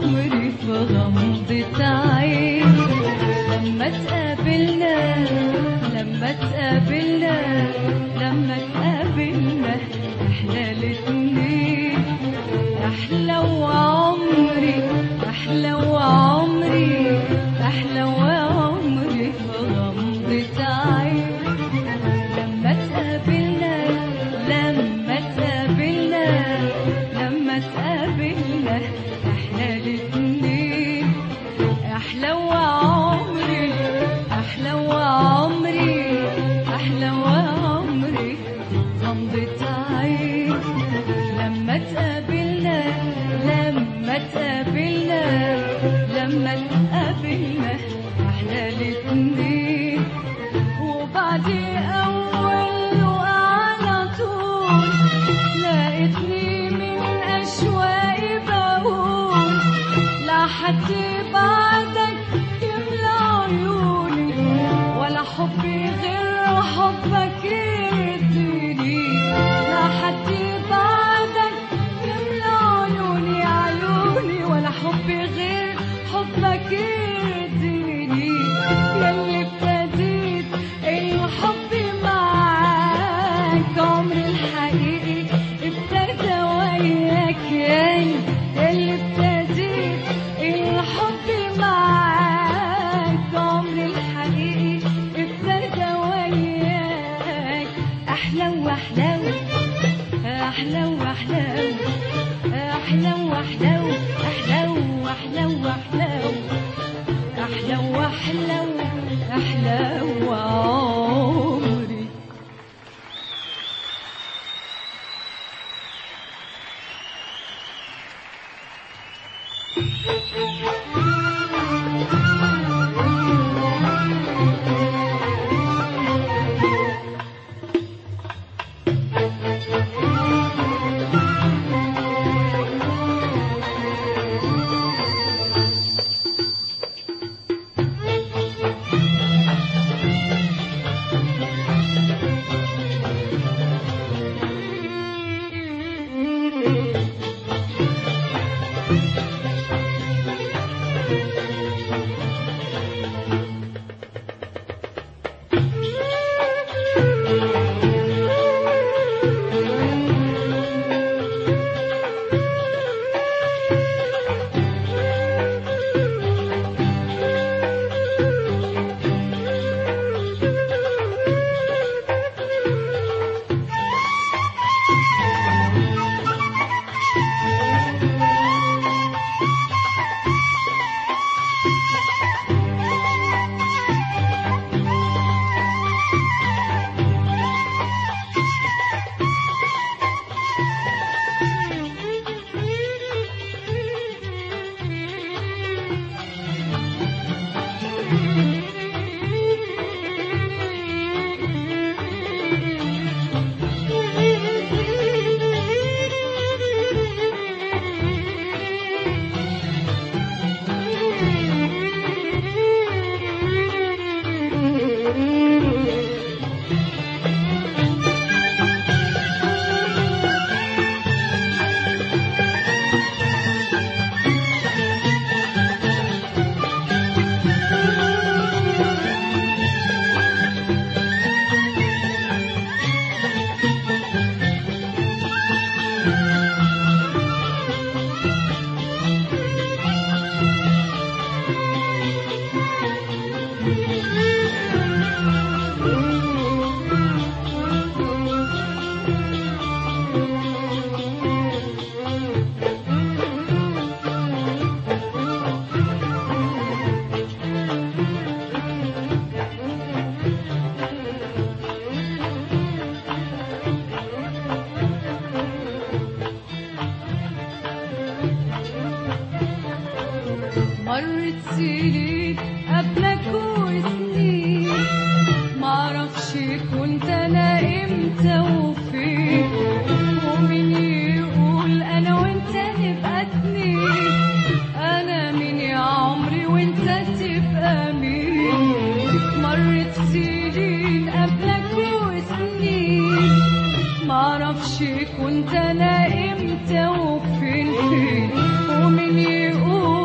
عمري في غمضة عين لما تقابلنا لما تقابلنا لما تقابلنا احنا الاتنين احلى وعمري احلى وعمري احلى وعمري في غمضة عين لما تقابلنا لما تقابلنا لما تقابلنا احنا الاتنين احلى وعمري احلى وعمري احلى وعمري غمضة عين لما تقابلنا لما تقابلنا لما تقابلنا احنا الاتنين وبعد اول وعلى طول لقيتني من اشواقي بقول لا حد بعدك يملى عيوني ولا حبي غير حبك يديني لا حد بعدك يملى عيوني عيوني ولا حبي غير حبك يديني يلي ابتديت الحب معاك عمري الحقيقي ابتدى وياك يعني اللي ابتديت الحب معاك عمري الحقيقي ابتدى وياك احلى واحلى احلى واحلى احلى واحلى احلى واحلى واحلى احلى واحلى احلى وعمري مرت سنين قبلك وسنين معرفش كنت انا امتى وفين ومين يقول انا وانت نبقى اتنين انا مين يا عمري وانت تبقى مين مرت سنين قبلك وسنين معرفش كنت انا امتى وفين فين ومين يقول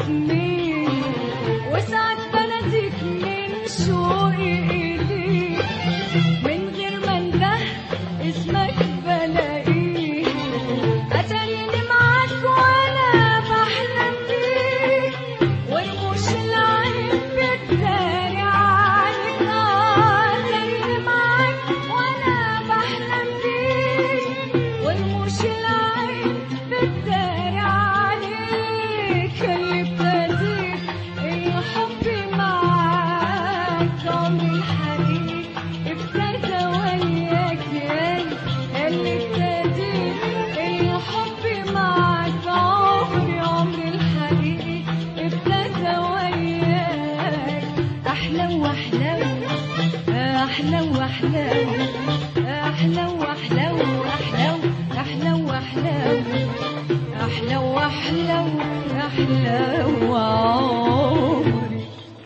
سنين وساعات بناديك من شوقي إليك من غير ما انده اسمك بلاقيه أتاريني معاك وأنا بحلم بيك ورموش العين بتداري عنك أتاريني معاك وأنا بحلم بيك ورموش العين بتداري عليك اللي ابتديت الحب معاك عمري الحقيقي ابتدى وياك يا اللي ابتديت الحب معاك عمري عمري الحقيقي ابتدى وياك احلى واحلى احلى واحلى احلى واحلى احلى احلى واحلى احلى واحلى احلى وعمري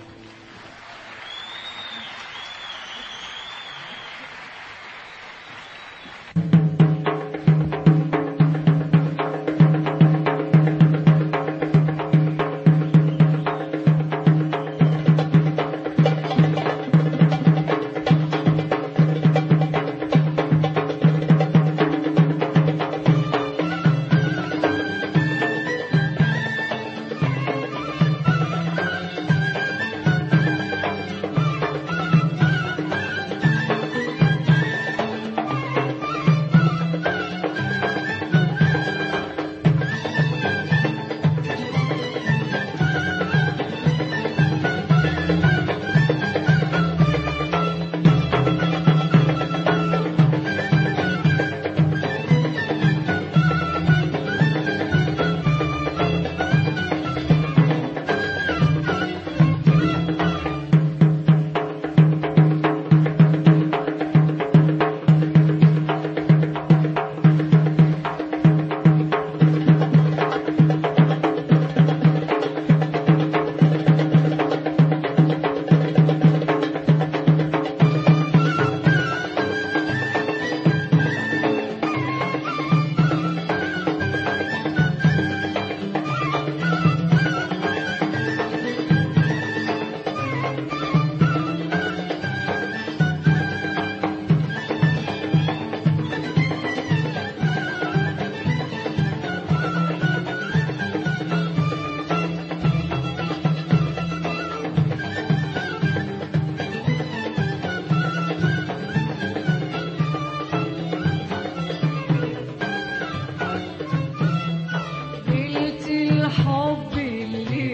ليلة الحب اللي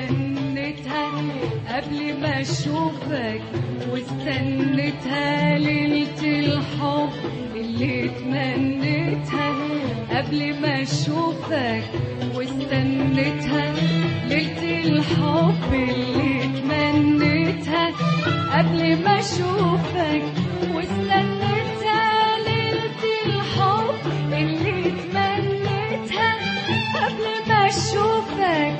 تمنيتها قبل ما اشوفك واستنيتها ليلة الحب اللي تمنيتها قبل ما اشوفك واستنيتها ليلة الحب اللي تمنيتها قبل ما اشوفك واستنيتها ليلة الحب اللي تمنيتها قبل ما اشوفك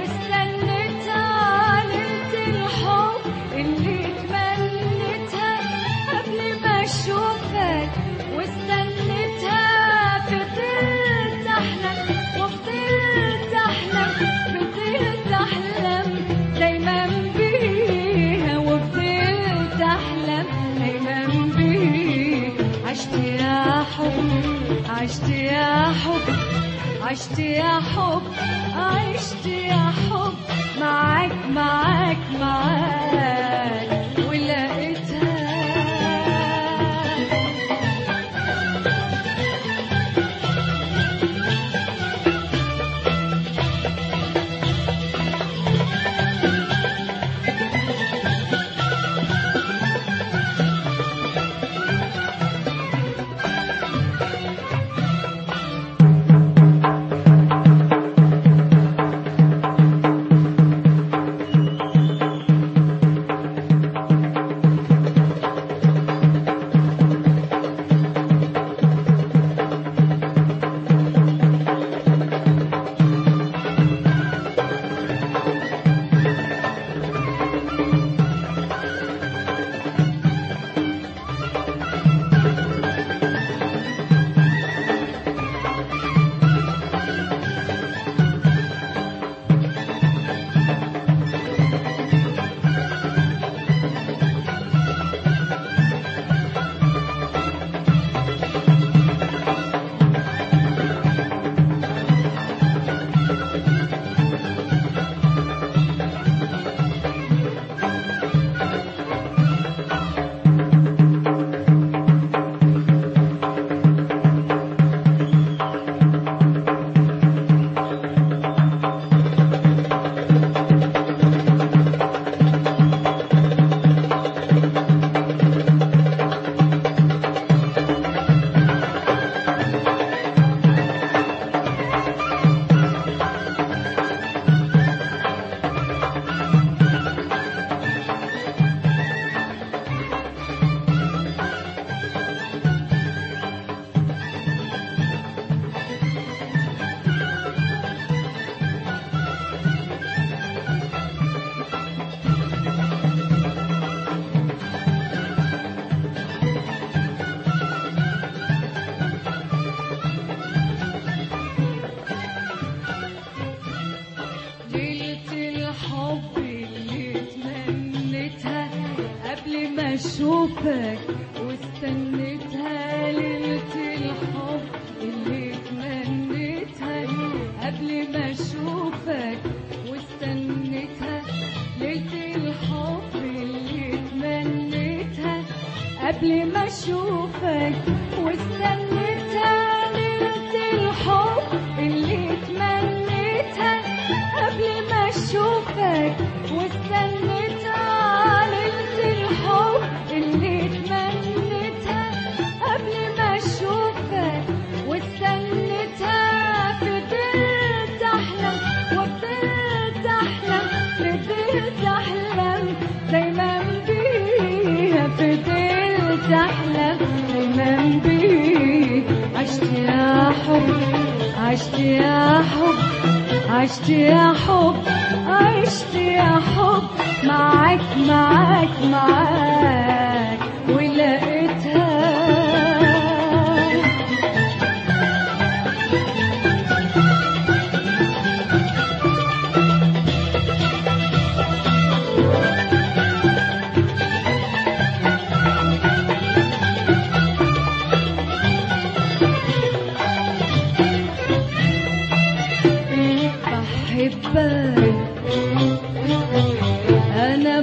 واستنيتها ليلة الحب اللي تمنيتها قبل ما اشوفك واستنيتها فضلت احلم وفضلت احلم فضلت احلم دايما بيها وفضلت احلم دايما بيها عشت يا حب عشت يا حب عشت يا حب عشت يا حب معاك معاك معاك ولقيتها اشوفك واستنيتها ليلة الحب اللي تمنيتها قبل ما اشوفك واستنيتها ليلة الحب اللي تمنيتها قبل ما اشوفك واستنيتها ليلة الحب اللي تمنيتها قبل ما اشوفك واستنيتها ليلة الحب اللي تمنيتها قبل ما اشوفك واستنيتها فضلت احلم وفضلت احلم فضلت احلم دايما بيها فضلت احلم دايما بيها عشت يا حب عشت يا حب عشت يا حب عشت يا حب معاك معاك معاك ولقيتها بحبك أنا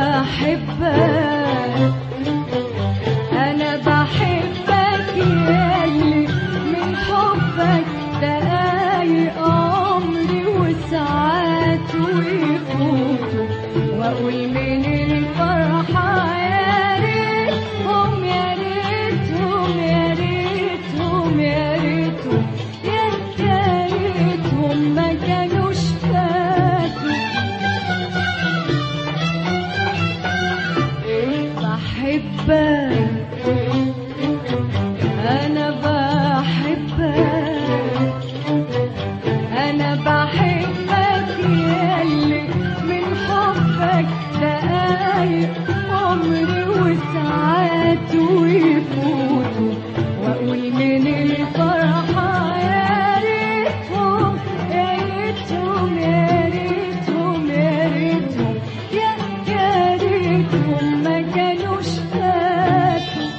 بحبك أنا بحبك ياللي من حبك دقايق عمري وساعات ويفوتوا وأقول من الفرحة يا ريتهم يا ريتهم يا ريتهم يا ريتهم يا يا ريتهم ما كانوش فاتوا بحبك أنا بحبك أنا بحبك ياللي من حبك دقايق عمري وساعات ويفوتوا وأقول من الفرحة يا ريتهم يا ريتهم يا ريتهم يا ريتهم يا يا ريتهم ما كانوش فاتوا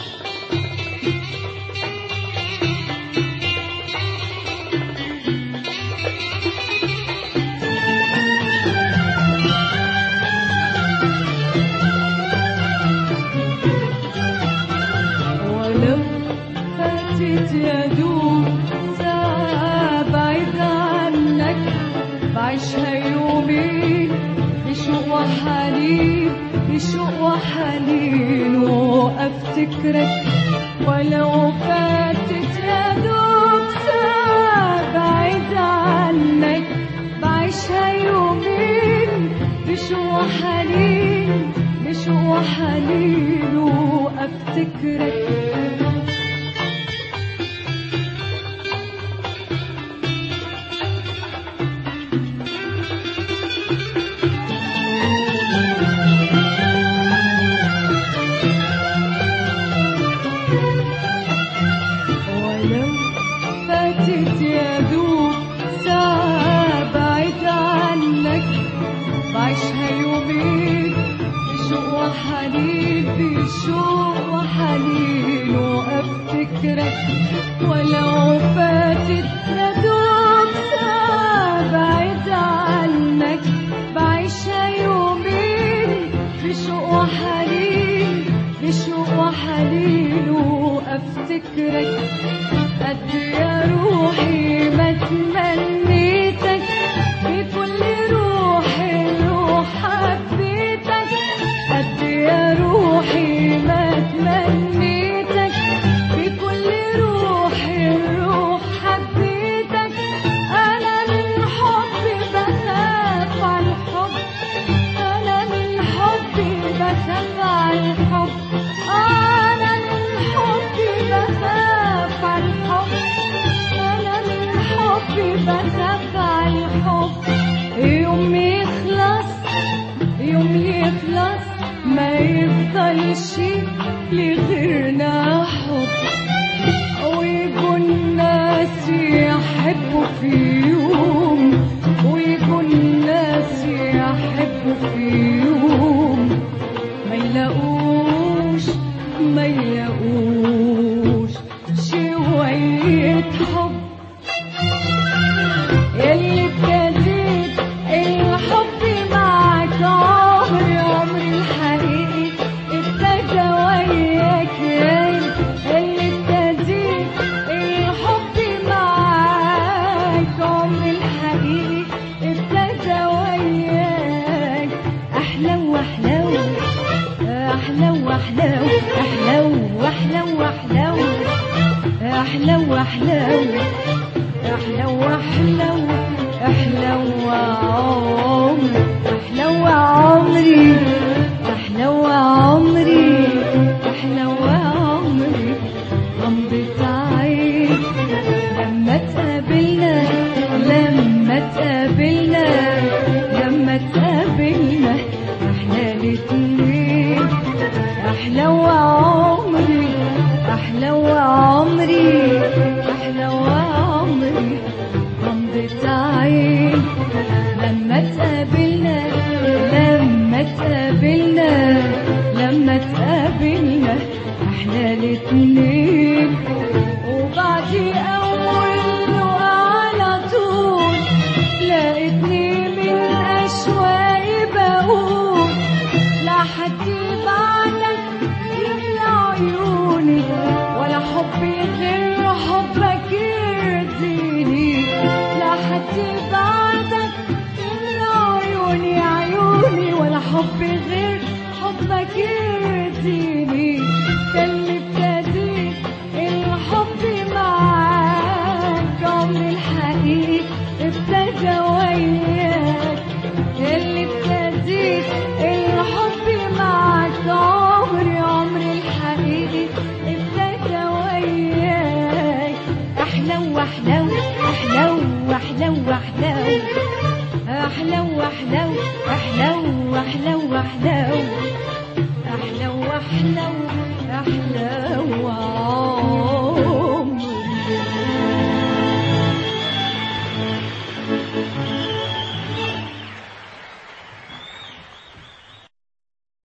ولو فاتت يا دوب ساعة بعيد عنك بعيشها يومين بشوق وحنين بشوق وحنين وافتكرك ولو فاتت يا دوب ساعة بعيد عنك بعيشها يومين بشوق وحنين بشوق وحنين وافتكرك ولو فاتت يا دوب ساعة بعيد عنك بعيشها يومين بشوق وحنين بشوق وحنين وافتكرك ولو فاتت يا دوب ساعة بعيد عنك بعيشها يومين بشوق وحنين بشوق وحنين وافتكرك قد يا روحي ما تمنيتك بكل روحي روح حبيتك قد يا روحي ما تمنيتك بكل روحي روح حبيتك انا من حبي بخاف على الحب انا من حبي بخاف على الحب انا من حبي بخاف على الحب انا من حبي بخاف على الحب يوم يخلص يوم يخلص ما يفضلش لغيرنا حب ويكون ناس يحبوا في يوم ويكون ناس يحبوا في يوم ما يلاقوش أحلو أحلو أحلو أحلو عمري أحلو عمري أحلو عمري أحلو عمري غمضة عين لما تقابلنا لما تقابلنا لما تقابلنا احنا الاتنين احلو عمري احلو عمري احلو عمري غمضة عين لما تقابلنا لما تقابلنا لما تقابلنا احنا الاتنين وبعد اول وعلى طول لقيتني من اشواقي بقول لا حد بعدك يملى عيوني ولا حبي غير حبك يرضيني لا حد بعدك يملى عيوني عيوني ولا حبي غير حبك يرضيني ده اللي ابتديت الحب معاك عمري الحقيقي ابتدى وياك اللي ابتديت الحب معاك عمري عمري الحقيقي ابتدى وياك احلو احلو احلو احلو احلو احلو احلو